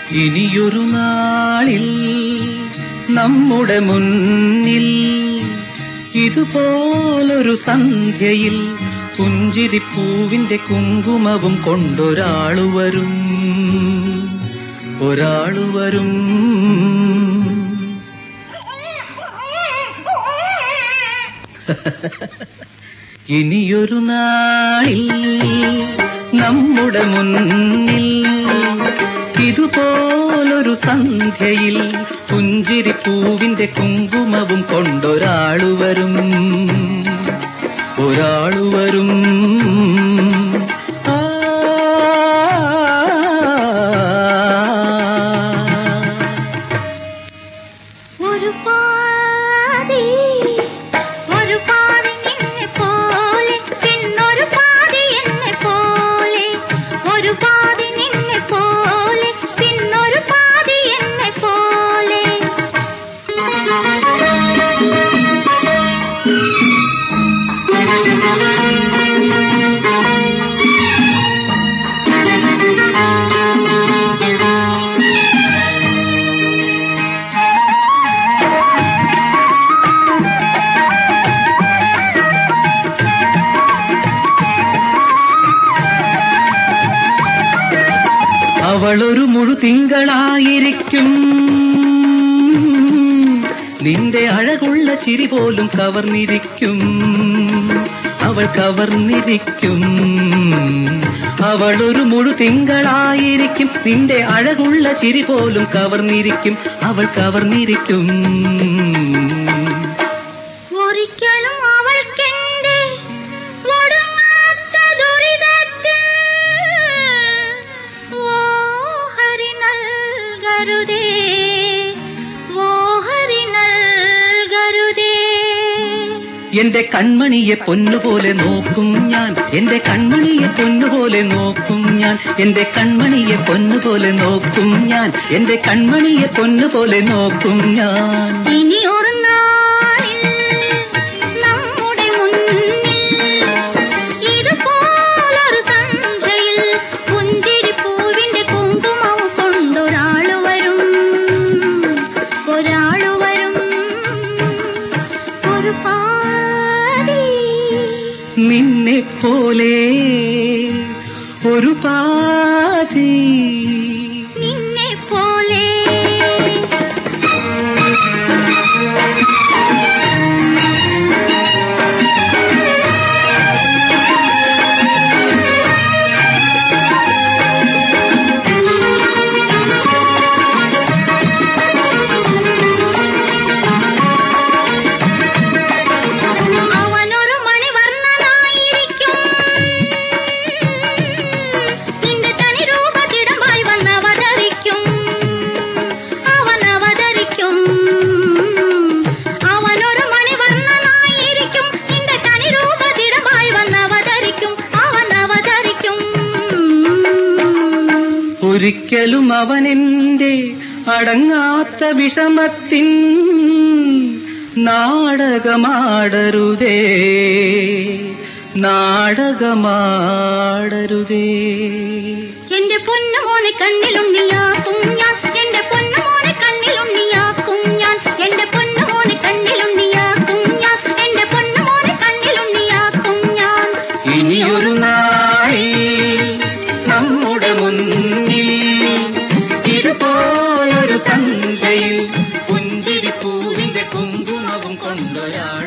ഇനിയൊരു നാളിൽ നമ്മുടെ മുന്നിൽ ഇതുപോലൊരു സന്ധ്യയിൽ പുഞ്ചിരിപ്പൂവിന്റെ കുങ്കുമവും കൊണ്ടൊരാളു വരും ഒരാളു വരും ഇനിയൊരു നാളിൽ നമ്മുടെ മുന്നിൽ ഇതുപോലൊരു സന്ധ്യയിൽ പുഞ്ചിരിപ്പൂവിന്റെ കുങ്കുമവും കൊണ്ടൊരാളു വരും ഒരാളു വരും ആ ഒരു പാതി ഒരു പാതി നിന്നെ പോലെ പിന്നൊരു പാതി എന്നെ പോലെ ഒരു പാതി നിന്നെ പോലെ പിന്നൊരു പാതി എന്നെ പോലെ അവളൊരു മുഴു തിങ്കളായിരിക്കും നിന്റെ അഴകുള്ള ചിരി പോലും കവർന്നിരിക്കും അവൾ കവർന്നിരിക്കും അവളൊരു മുഴു തിങ്കളായിരിക്കും നിന്റെ അഴകുള്ള ചിരി പോലും കവർന്നിരിക്കും അവൾ കവർന്നിരിക്കും ഒരിക്കലും അവൾക്കെന്റെ ഒടുങ്ങാത്ത ദുരിതത്തിൽ ഓഹരി നൽകരുതേ ഓഹരി നൽകരുതേ എന്റെ കൺമണിയെ പൊന്നുപോലെ നോക്കും ഞാൻ എന്റെ കൺമണിയെ പൊന്നുപോലെ നോക്കും ഞാൻ എന്റെ കൺമണിയെ പൊന്നുപോലെ നോക്കും ഞാൻ എന്റെ കൺമണിയെ പൊന്നുപോലെ നോക്കും ഞാൻ ഇനി ഒരു നാളിൽ നമ്മുടെ മുന്നിൽ ഇതുപോലൊരു സന്ധ്യയിൽ പുഞ്ചിരിപ്പൂവിന്റെ കുങ്കുമവും കൊണ്ടൊരാള് വരും ഒരാള് വരും ഒരു പാതി നിന്നെ പോലെ ഒരു പാതി നിന്നെ പോലെ അവനൊരു മണിവർണ്ണനായിരിക്കും നിന്റെ തനി രൂപത്തിടമായി വന്നവതരിക്കും അവൻ അവതരിക്കും അവനൊരു മണിവർണ്ണനായിരിക്കും നിന്റെ തനി രൂപത്തിടമായി വന്നവതരിക്കും അവൻ അവതരിക്കും ഒരിക്കലും അവനെന്റെ അടങ്ങാത്ത വിഷമത്തിൻ നാടകമാടരുതേ നാടകമാടരുതേ എന്റെ പൊന്നുമോനെ കണ്ണിലുണ്ണിയാക്കും ഞാൻ എന്റെ പൊന്നുമോനെ കണ്ണിലുണ്ണിയാക്കും ഞാൻ എന്റെ പൊന്നുമോനെ കണ്ണിലുണ്ണിയാക്കും ഞാൻ എന്റെ പൊന്നുമോനെ കണ്ണിലുണ്ണിയാക്കും ഞാൻ ഇനിയൊരു നാളിൽ നമ്മുടെ മുന്നിൽ ഇതുപോലൊരു സന്ധ്യയിൽ പുഞ്ചിരിപ്പൂവിന്റെ കുങ്കുമവും കൊണ്ടൊരാ